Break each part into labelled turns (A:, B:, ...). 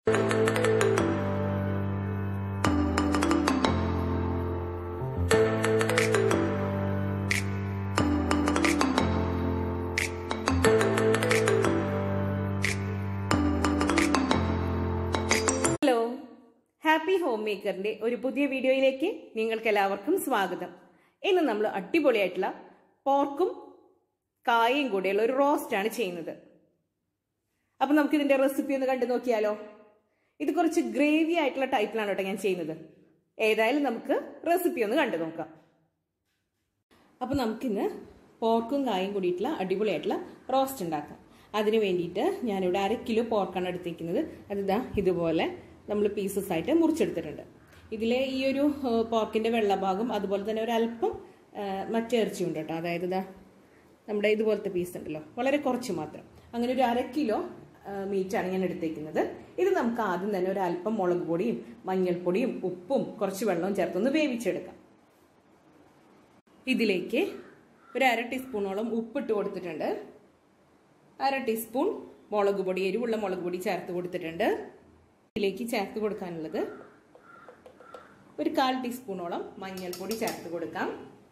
A: hello happy home മേക്കറിന്റെ ഒരു പുതിയ വീഡിയോയിലേക്ക് നിങ്ങൾക്ക് എല്ലാവർക്കും സ്വാഗതം ഇന്ന് നമ്മൾ അടിപൊളിയായിട്ടുള്ള പോർക്കും കായയും കൂടെയുള്ള ഒരു റോസ്റ്റ് ആണ് ചെയ്യുന്നത് അപ്പൊ നമുക്ക് ഇതിന്റെ റെസിപ്പി ഒന്ന് കണ്ടു നോക്കിയാലോ ഇത് കുറച്ച് ഗ്രേവി ആയിട്ടുള്ള ടൈപ്പിലാണ് കേട്ടോ ഞാൻ ചെയ്യുന്നത് ഏതായാലും നമുക്ക് റെസിപ്പി ഒന്ന് കണ്ടു നോക്കാം അപ്പൊ നമുക്കിന്ന് പോർക്കും കായും കൂടിയിട്ടുള്ള അടിപൊളിയായിട്ടുള്ള റോസ്റ്റ് ഉണ്ടാക്കാം അതിന് വേണ്ടിയിട്ട് ഞാനിവിടെ അര കിലോ പോർക്കാണ് എടുത്തിരിക്കുന്നത് അത് ഇതാ ഇതുപോലെ നമ്മൾ പീസസ് ആയിട്ട് മുറിച്ചെടുത്തിട്ടുണ്ട് ഇതിലെ ഈ ഒരു പോർക്കിന്റെ വെള്ളഭാഗം അതുപോലെ തന്നെ ഒരല്പം മറ്റേ ഇറച്ചിയുണ്ട് കേട്ടോ അതായത് ഇതാ നമ്മുടെ ഇതുപോലത്തെ പീസ് ഉണ്ടല്ലോ വളരെ കുറച്ച് മാത്രം അങ്ങനെ ഒരു അര കിലോ മീറ്റാണ് ഞാൻ എടുത്തേക്കുന്നത് ഇത് നമുക്ക് ആദ്യം തന്നെ ഒരു അല്പം മുളക് പൊടിയും മഞ്ഞൾപ്പൊടിയും ഉപ്പും കുറച്ച് വെള്ളവും ചേർത്തൊന്ന് വേവിച്ചെടുക്കാം ഇതിലേക്ക് ഒരു അര ടീസ്പൂണോളം ഉപ്പിട്ട് കൊടുത്തിട്ടുണ്ട് അര ടീസ്പൂൺ മുളക് പൊടി എരിവുള്ള മുളക് പൊടി ചേർത്ത് കൊടുത്തിട്ടുണ്ട് ഇതിലേക്ക് ചേർത്ത് കൊടുക്കാനുള്ളത് ഒരു കാൽ ടീസ്പൂണോളം മഞ്ഞൾപ്പൊടി ചേർത്ത് കൊടുക്കാം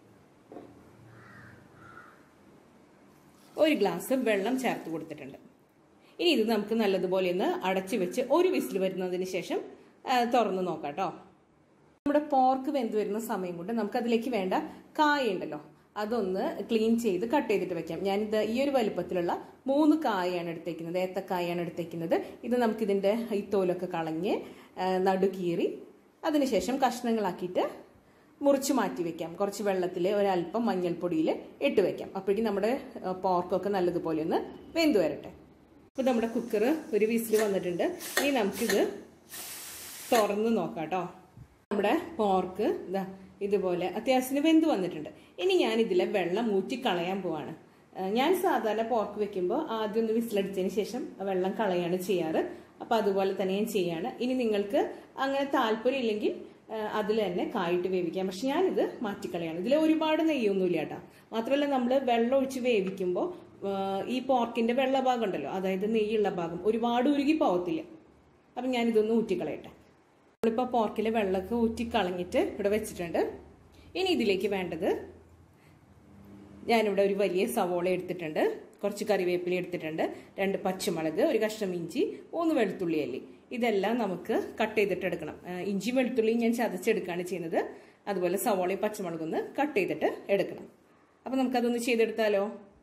A: ഒരു ഗ്ലാസ് വെള്ളം ചേർത്ത് കൊടുത്തിട്ടുണ്ട് ഇനി ഇത് നമുക്ക് നല്ലതുപോലെ ഒന്ന് അടച്ചു വെച്ച് ഒരു വിസിൽ വരുന്നതിന് ശേഷം തുറന്ന് നോക്കാം കേട്ടോ നമ്മുടെ പോർക്ക് വെന്ത് വരുന്ന സമയം കൊണ്ട് നമുക്ക് അതിലേക്ക് വേണ്ട കായ ഉണ്ടല്ലോ അതൊന്ന് ക്ലീൻ ചെയ്ത് കട്ട് ചെയ്തിട്ട് വെക്കാം ഞാനിത് ഈ ഒരു വലുപ്പത്തിലുള്ള മൂന്ന് കായാണ് എടുത്തേക്കുന്നത് ഏത്തക്കായാണ് എടുത്തേക്കുന്നത് ഇത് നമുക്കിതിൻ്റെ ഈ തോലൊക്കെ കളഞ്ഞ് നടുകീറി അതിനുശേഷം കഷ്ണങ്ങളാക്കിയിട്ട് മുറിച്ച് മാറ്റി വെക്കാം കുറച്ച് വെള്ളത്തിൽ ഒരല്പം മഞ്ഞൾപ്പൊടിയിൽ ഇട്ട് വെക്കാം അപ്പോഴേക്കും നമ്മുടെ പോർക്കൊക്കെ നല്ലതുപോലെ ഒന്ന് വെന്ത് വരട്ടെ അപ്പോൾ നമ്മുടെ കുക്കർ ഒരു വിസിൽ വന്നിട്ടുണ്ട് ഇനി നമുക്കിത് തുറന്ന് നോക്കാം കേട്ടോ നമ്മുടെ പോർക്ക് ഇതാ ഇതുപോലെ അത്യാവശ്യത്തിന് വെന്ത് വന്നിട്ടുണ്ട് ഇനി ഞാൻ ഇതിലെ വെള്ളം ഊറ്റി കളയാൻ പോവാണ് ഞാൻ സാധാരണ പോർക്ക് വെക്കുമ്പോൾ ആദ്യം ഒന്ന് വിസിലടിച്ചതിന് ശേഷം വെള്ളം കളയാണ് ചെയ്യാറ് അപ്പൊ അതുപോലെ തന്നെ ഞാൻ ചെയ്യാണ് ഇനി നിങ്ങൾക്ക് അങ്ങനെ താല്പര്യം ഇല്ലെങ്കിൽ അതിൽ തന്നെ കായിട്ട് വേവിക്കാം പക്ഷെ ഞാനിത് മാറ്റിക്കളയാണ് ഇതിൽ ഒരുപാട് നെയ്യൊന്നുമില്ല കേട്ടോ മാത്രമല്ല നമ്മൾ വെള്ളം ഒഴിച്ച് വേവിക്കുമ്പോൾ ഈ പോർക്കിന്റെ വെള്ള ഭാഗം ഉണ്ടല്ലോ അതായത് നെയ്യുള്ള ഭാഗം ഒരുപാട് ഉരുകി പോകത്തില്ല അപ്പം ഞാനിതൊന്ന് ഊറ്റിക്കളയട്ടെ നമ്മളിപ്പോൾ പോർക്കിലെ വെള്ളമൊക്കെ ഊറ്റി കളഞ്ഞിട്ട് ഇവിടെ വെച്ചിട്ടുണ്ട് ഇനി ഇതിലേക്ക് വേണ്ടത് ഞാനിവിടെ ഒരു വലിയ സവോള എടുത്തിട്ടുണ്ട് കുറച്ച് കറിവേപ്പില എടുത്തിട്ടുണ്ട് രണ്ട് പച്ചമുളക് ഒരു കഷ്ണം ഇഞ്ചി മൂന്ന് വെളുത്തുള്ളി അല്ലി ഇതെല്ലാം നമുക്ക് കട്ട് ചെയ്തിട്ട് എടുക്കണം ഇഞ്ചി വെളുത്തുള്ളിയും ഞാൻ ചതച്ചെടുക്കുകയാണ് ചെയ്യുന്നത് അതുപോലെ സവോളയും പച്ചമുളകും ഒന്ന് കട്ട് ചെയ്തിട്ട് എടുക്കണം അപ്പം നമുക്കതൊന്ന് ചെയ്തെടുത്താലോ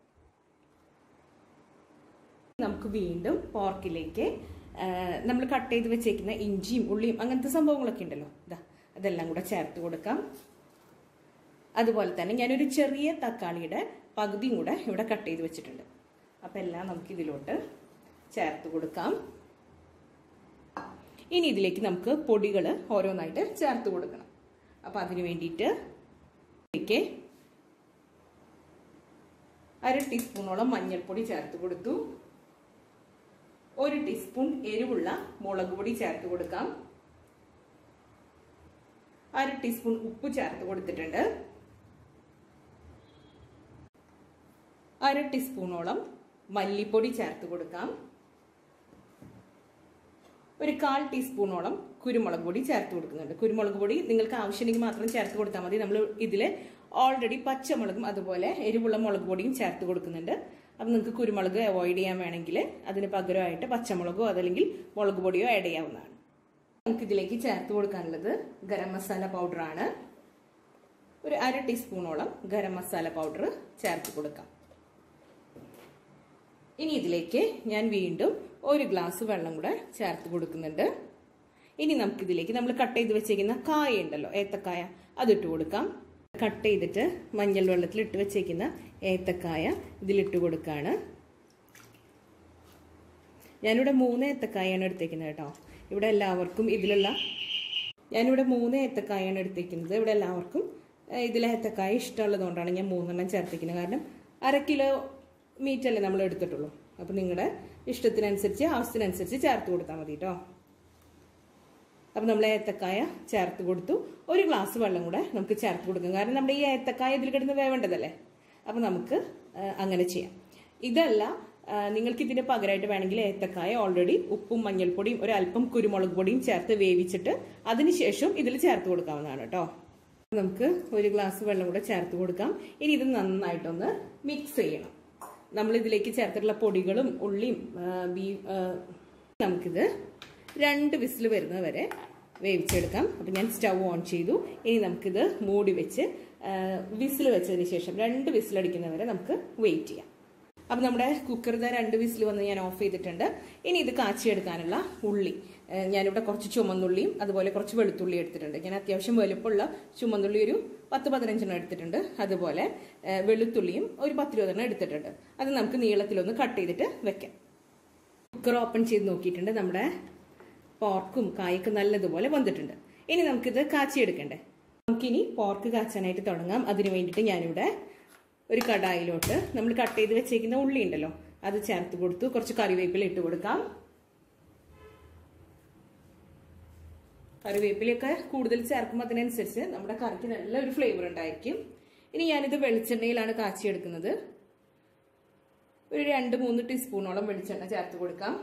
A: നമുക്ക് വീണ്ടും പോർക്കിലേക്ക് നമ്മൾ കട്ട് ചെയ്ത് വെച്ചേക്കുന്ന ഇഞ്ചിയും ഉള്ളിയും അങ്ങനത്തെ സംഭവങ്ങളൊക്കെ ഉണ്ടല്ലോ ഇതാ അതെല്ലാം കൂടെ ചേർത്ത് കൊടുക്കാം അതുപോലെ തന്നെ ഞാനൊരു ചെറിയ തക്കാളിയുടെ പകുതിയും കൂടെ ഇവിടെ കട്ട് ചെയ്ത് വെച്ചിട്ടുണ്ട് അപ്പം എല്ലാം നമുക്ക് ഇതിലോട്ട് ചേർത്ത് കൊടുക്കാം ഇനി ഇതിലേക്ക് നമുക്ക് പൊടികൾ ഓരോന്നായിട്ട് ചേർത്ത് കൊടുക്കണം അപ്പം അതിന് വേണ്ടിയിട്ട് ഇതിലേക്ക് അര ടീസ്പൂണോളം മഞ്ഞൾപ്പൊടി ചേർത്ത് കൊടുത്തു ഒരു ടീസ്പൂൺ എരിവുള്ള മുളക് പൊടി ചേർത്ത് കൊടുക്കാം അര ടീസ്പൂൺ ഉപ്പ് ചേർത്ത് കൊടുത്തിട്ടുണ്ട് അര ടീസ്പൂണോളം മല്ലിപ്പൊടി ചേർത്ത് കൊടുക്കാം ഒരു കാൽ ടീസ്പൂണോളം കുരുമുളക് പൊടി ചേർത്ത് കൊടുക്കുന്നുണ്ട് കുരുമുളക് പൊടി നിങ്ങൾക്ക് ആവശ്യമെങ്കിൽ മാത്രം ചേർത്ത് കൊടുത്താൽ മതി നമ്മൾ ഇതിൽ ഓൾറെഡി പച്ചമുളകും അതുപോലെ എരിവുള്ള മുളക് പൊടിയും ചേർത്ത് കൊടുക്കുന്നുണ്ട് അപ്പം നിങ്ങൾക്ക് കുരുമുളക് അവോയ്ഡ് ചെയ്യാൻ വേണമെങ്കിൽ അതിന് പകരമായിട്ട് പച്ചമുളകോ അതല്ലെങ്കിൽ മുളക് പൊടിയോ ആഡ് ചെയ്യാവുന്നതാണ് നമുക്ക് ഇതിലേക്ക് ചേർത്ത് കൊടുക്കാനുള്ളത് ഗരം മസാല പൗഡറാണ് ഒരു അര ടീസ്പൂണോളം ഗരം മസാല പൗഡർ ചേർത്ത് കൊടുക്കാം ഇനി ഇതിലേക്ക് ഞാൻ വീണ്ടും ഒരു ഗ്ലാസ് വെള്ളം കൂടെ ചേർത്ത് കൊടുക്കുന്നുണ്ട് ഇനി നമുക്കിതിലേക്ക് നമ്മൾ കട്ട് ചെയ്ത് വെച്ചേക്കുന്ന കായ ഉണ്ടല്ലോ ഏത്തക്കായ അതിട്ട് കൊടുക്കാം കട്ട് ചെയ്തിട്ട് മഞ്ഞൾ വെള്ളത്തിൽ ഇട്ട് വെച്ചേക്കുന്ന ഏത്തക്കായ ഇതിലിട്ട് കൊടുക്കുകയാണ് ഞാനിവിടെ മൂന്ന് ഏത്തക്കായാണ് എടുത്തേക്കുന്നത് കേട്ടോ ഇവിടെ എല്ലാവർക്കും ഇതിലുള്ള ഞാനിവിടെ മൂന്ന് ഏത്തക്കായാണ് എടുത്തേക്കുന്നത് ഇവിടെ എല്ലാവർക്കും ഇതിലെ ഏത്തക്കായ ഇഷ്ടമുള്ളതുകൊണ്ടാണ് ഞാൻ മൂന്നെണ്ണം ചേർത്തേക്കുന്നത് കാരണം അര കിലോ മീറ്റ് അല്ലേ നമ്മൾ എടുത്തിട്ടുള്ളൂ അപ്പം നിങ്ങളുടെ ഇഷ്ടത്തിനനുസരിച്ച് ആവശ്യത്തിനനുസരിച്ച് ചേർത്ത് കൊടുത്താൽ മതി കേട്ടോ അപ്പം നമ്മൾ ഏത്തക്കായ ചേർത്ത് കൊടുത്തു ഒരു ഗ്ലാസ് വെള്ളം കൂടെ നമുക്ക് ചേർത്ത് കൊടുക്കാം കാരണം നമ്മുടെ ഈ ഏത്തക്കായ ഇതിൽ കിടന്ന് വേവേണ്ടതല്ലേ അപ്പം നമുക്ക് അങ്ങനെ ചെയ്യാം ഇതല്ല ആ, നിങ്ങൾക്ക് ഇതിന് പകരമായിട്ട് വേണമെങ്കിൽ ഏത്തക്കായ ഓൾറെഡി ഉപ്പും മഞ്ഞൾപ്പൊടിയും ഒരു അല്പം കുരുമുളക് പൊടിയും ചേർത്ത് വേവിച്ചിട്ട് അതിനുശേഷം ഇതിൽ ചേർത്ത് കൊടുക്കാവുന്നതാണ് കേട്ടോ നമുക്ക് ഒരു ഗ്ലാസ് വെള്ളം കൂടെ ചേർത്ത് കൊടുക്കാം ഇനി ഇത് നന്നായിട്ടൊന്ന് മിക്സ് ചെയ്യണം നമ്മൾ ഇതിലേക്ക് ചേർത്തിട്ടുള്ള പൊടികളും ഉള്ളിയും ആ, ബീ ആ, നമുക്കിത് രണ്ട് വിസിൽ വരുന്നത് വരെ വേവിച്ചെടുക്കാം അപ്പം ഞാൻ സ്റ്റൗ ഓൺ ചെയ്തു ഇനി നമുക്കിത് മൂടി വെച്ച് വിസിൽ വെച്ചതിന് ശേഷം രണ്ട് വിസിലടിക്കുന്നവരെ നമുക്ക് വെയിറ്റ് ചെയ്യാം അപ്പം നമ്മുടെ കുക്കറിന്റെ രണ്ട് വിസിൽ വന്ന് ഞാൻ ഓഫ് ചെയ്തിട്ടുണ്ട് ഇനി ഇത് കാച്ചിയെടുക്കാനുള്ള ഉള്ളി ഏഹ് ഞാനിവിടെ കുറച്ച് ചുമന്നുള്ളിയും അതുപോലെ കുറച്ച് വെളുത്തുള്ളി എടുത്തിട്ടുണ്ട് ഞാൻ അത്യാവശ്യം വലുപ്പമുള്ള ചുമന്നുള്ളി ഒരു പത്ത് പതിനഞ്ചെണ്ണം എടുത്തിട്ടുണ്ട് അതുപോലെ ഏഹ് വെളുത്തുള്ളിയും ഒരു പത്തിരുപതെണ്ണം എടുത്തിട്ടുണ്ട് അത് നമുക്ക് നീളത്തിലൊന്ന് കട്ട് ചെയ്തിട്ട് വെക്കാം കുക്കർ ഓപ്പൺ ചെയ്ത് നോക്കിയിട്ടുണ്ട് നമ്മുടെ പോർക്കും കായൊക്കെ നല്ലതുപോലെ വന്നിട്ടുണ്ട് ഇനി നമുക്കിത് കാച്ചിയെടുക്കണ്ടേ നമുക്കിനി പോർക്ക് കാച്ചാനായിട്ട് തുടങ്ങാം അതിന് വേണ്ടിയിട്ട് ഞാനിവിടെ ഒരു കടായിലോട്ട് നമ്മൾ കട്ട് ചെയ്ത് വെച്ചേക്കുന്ന ഉള്ളി ഉണ്ടല്ലോ അത് ചേർത്ത് കൊടുത്തു കുറച്ച് കറിവേപ്പില ഇട്ട് കൊടുക്കാം കറിവേപ്പിലയൊക്കെ കൂടുതൽ ചേർക്കുമ്പോൾ അതിനനുസരിച്ച് നമ്മുടെ കറിക്ക് നല്ല ഒരു ഫ്ലേവർ ഉണ്ടായിരിക്കും ഇനി ഞാനിത് വെളിച്ചെണ്ണയിലാണ് കാച്ചിയെടുക്കുന്നത് ഒരു രണ്ട് മൂന്ന് ടീസ്പൂണോളം വെളിച്ചെണ്ണ ചേർത്ത് കൊടുക്കാം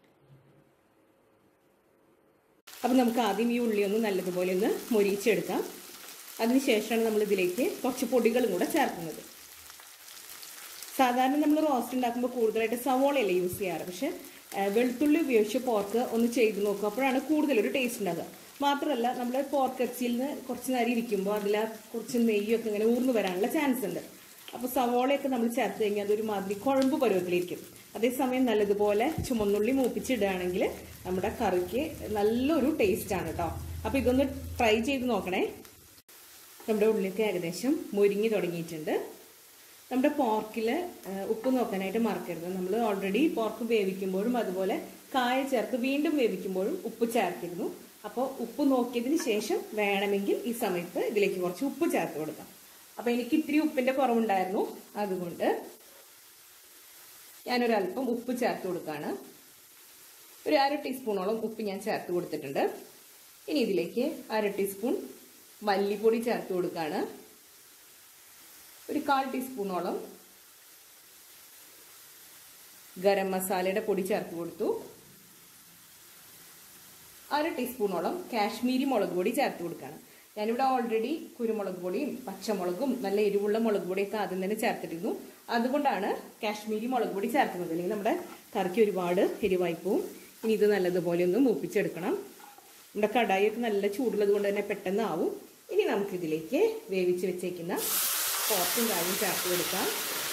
A: അപ്പം നമുക്ക് ആദ്യം ഈ ഉള്ളി ഒന്ന് നല്ലതുപോലെ ഒന്ന് മൊരിയിച്ചെടുക്കാം അതിനുശേഷമാണ് നമ്മൾ ഇതിലേക്ക് കുറച്ച് പൊടികളും കൂടെ ചേർക്കുന്നത് സാധാരണ നമ്മൾ റോസ്റ്റ് ഉണ്ടാക്കുമ്പോൾ കൂടുതലായിട്ട് സവോളയല്ലേ യൂസ് ചെയ്യാറ് പക്ഷെ ആ, വെളുത്തുള്ളി ഉപയോഗിച്ച് പോർക്ക് ഒന്ന് ചെയ്ത് നോക്കുക അപ്പോഴാണ് കൂടുതലൊരു ടേസ്റ്റ് ഉണ്ടാകുക മാത്രമല്ല നമ്മൾ പോർക്ക് ഇറച്ചിയിൽ നിന്ന് കുറച്ച് നേരം ഇരിക്കുമ്പോൾ അതിൽ ആ കുറച്ച് നെയ്യൊക്കെ ഇങ്ങനെ ഊർന്നു വരാനുള്ള ചാൻസ് ഉണ്ട് അപ്പോൾ സവോളയൊക്കെ നമ്മൾ ചേർത്ത് കഴിഞ്ഞാൽ അതൊരു മാതിരി കുഴമ്പ് പരുവത്തിലിരിക്കും അതേസമയം നല്ലതുപോലെ ചുമന്നുള്ളി മൂപ്പിച്ചിടുകയാണെങ്കിൽ നമ്മുടെ കറിക്ക് നല്ലൊരു ടേസ്റ്റാണ് കേട്ടോ അപ്പോൾ ഇതൊന്ന് ട്രൈ ചെയ്ത് നോക്കണേ നമ്മുടെ ഉള്ളിലേക്ക് ഏകദേശം മുരിങ്ങി തുടങ്ങിയിട്ടുണ്ട് നമ്മുടെ പോർക്കിൽ ഉപ്പ് നോക്കാനായിട്ട് മറക്കരുത് നമ്മൾ ഓൾറെഡി പോർക്ക് വേവിക്കുമ്പോഴും അതുപോലെ കായ ചേർത്ത് വീണ്ടും വേവിക്കുമ്പോഴും ഉപ്പ് ചേർത്തിരുന്നു അപ്പോൾ ഉപ്പ് നോക്കിയതിന് ശേഷം വേണമെങ്കിൽ ഈ സമയത്ത് ഇതിലേക്ക് കുറച്ച് ഉപ്പ് ചേർത്ത് കൊടുക്കാം അപ്പോൾ എനിക്ക് ഇത്തിരി ഉപ്പിൻ്റെ കുറവുണ്ടായിരുന്നു അതുകൊണ്ട് ഞാനൊരല്പം ഉപ്പ് ചേർത്ത് കൊടുക്കുകയാണ് ഒരു അര ടീസ്പൂണോളം ഉപ്പ് ഞാൻ ചേർത്ത് കൊടുത്തിട്ടുണ്ട് ഇനി ഇതിലേക്ക് അര ടീസ്പൂൺ മല്ലിപ്പൊടി ചേർത്ത് കൊടുക്കുകയാണ് ഒരു കാൽ ടീസ്പൂണോളം ഗരം മസാലയുടെ പൊടി ചേർത്ത് കൊടുത്തു അര ടീസ്പൂണോളം കാശ്മീരി മുളക് പൊടി ചേർത്ത് കൊടുക്കുകയാണ് ഞാനിവിടെ ഓൾറെഡി കുരുമുളക് പൊടിയും പച്ചമുളകും നല്ല എരിവുള്ള മുളക് പൊടിയൊക്കെ ആദ്യം തന്നെ ചേർത്തിരുന്നു അതുകൊണ്ടാണ് കാശ്മീരി മുളക് പൊടി ചേർക്കുന്നത് അല്ലെങ്കിൽ നമ്മുടെ കറിക്ക് ഒരുപാട് എരിവായി പോവും ഇനി ഇത് നല്ലതുപോലെ ഒന്ന് മൂപ്പിച്ചെടുക്കണം നമ്മുടെ കടായിയൊക്കെ നല്ല ചൂടുള്ളത് കൊണ്ട് തന്നെ പെട്ടെന്ന് ആവും ഇനി നമുക്കിതിലേക്ക് വേവിച്ച് വെച്ചേക്കുന്ന പോർക്കും കായും ചേർത്ത് കൊടുക്കാം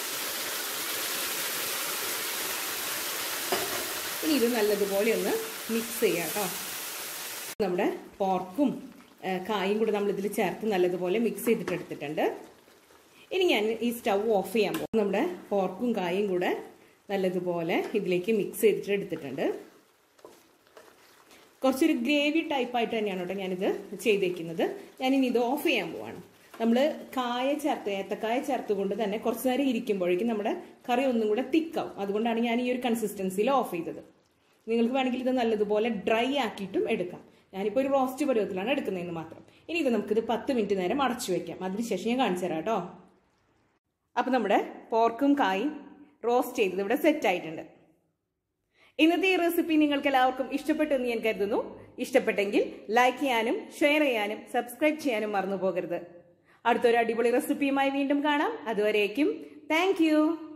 A: ഇനി ഇത് നല്ലതുപോലെ ഒന്ന് മിക്സ് ചെയ്യാം കേട്ടോ നമ്മുടെ പോർക്കും ആ, കായും കൂടെ നമ്മൾ ഇതിൽ ചേർത്ത് നല്ലതുപോലെ മിക്സ് ചെയ്തിട്ട് എടുത്തിട്ടുണ്ട് ഇനി ഞാൻ ഈ സ്റ്റൗ ഓഫ് ചെയ്യാൻ പോകും നമ്മുടെ പോർക്കും കായും കൂടെ നല്ലതുപോലെ ഇതിലേക്ക് മിക്സ് ചെയ്തിട്ട് എടുത്തിട്ടുണ്ട് കുറച്ചൊരു ഗ്രേവി ടൈപ്പായിട്ട് തന്നെയാണ് കേട്ടോ ഞാനിത് ചെയ്തേക്കുന്നത് ഞാനിനി ഇത് ഓഫ് ചെയ്യാൻ പോവാണ് നമ്മൾ കായ ചേർത്ത് ഏത്തക്കായ ചേർത്തുകൊണ്ട് തന്നെ കുറച്ച് നേരം ഇരിക്കുമ്പോഴേക്കും നമ്മുടെ കറി ഒന്നും കൂടെ തിക്കാവും അതുകൊണ്ടാണ് ഞാൻ ഈ ഒരു കൺസിസ്റ്റൻസിയിൽ ഓഫ് ചെയ്തത് നിങ്ങൾക്ക് വേണമെങ്കിൽ ഇത് നല്ലതുപോലെ ഡ്രൈ ആക്കിയിട്ടും എടുക്കാം ഞാനിപ്പോൾ ഒരു റോസ്റ്റ് പരുവത്തിലാണ് എടുക്കുന്നതെന്ന് മാത്രം ഇനി ഇത് നമുക്കിത് പത്ത് മിനിറ്റ് നേരം അടച്ചു വെക്കാം അതിനുശേഷം ഞാൻ കാണിച്ചു തരാം കേട്ടോ അപ്പം നമ്മുടെ പോർക്കും കായും റോസ്റ്റ് ചെയ്തത് ഇവിടെ സെറ്റ് ആയിട്ടുണ്ട് ഇന്നത്തെ ഈ റെസിപ്പി നിങ്ങൾക്ക് എല്ലാവർക്കും ഇഷ്ടപ്പെട്ടു എന്ന് ഞാൻ കരുതുന്നു ഇഷ്ടപ്പെട്ടെങ്കിൽ ലൈക്ക് ചെയ്യാനും ഷെയർ ചെയ്യാനും സബ്സ്ക്രൈബ് ചെയ്യാനും മറന്നു പോകരുത് അടുത്തൊരു അടിപൊളി റെസിപ്പിയുമായി വീണ്ടും കാണാം അതുവരേക്കും താങ്ക്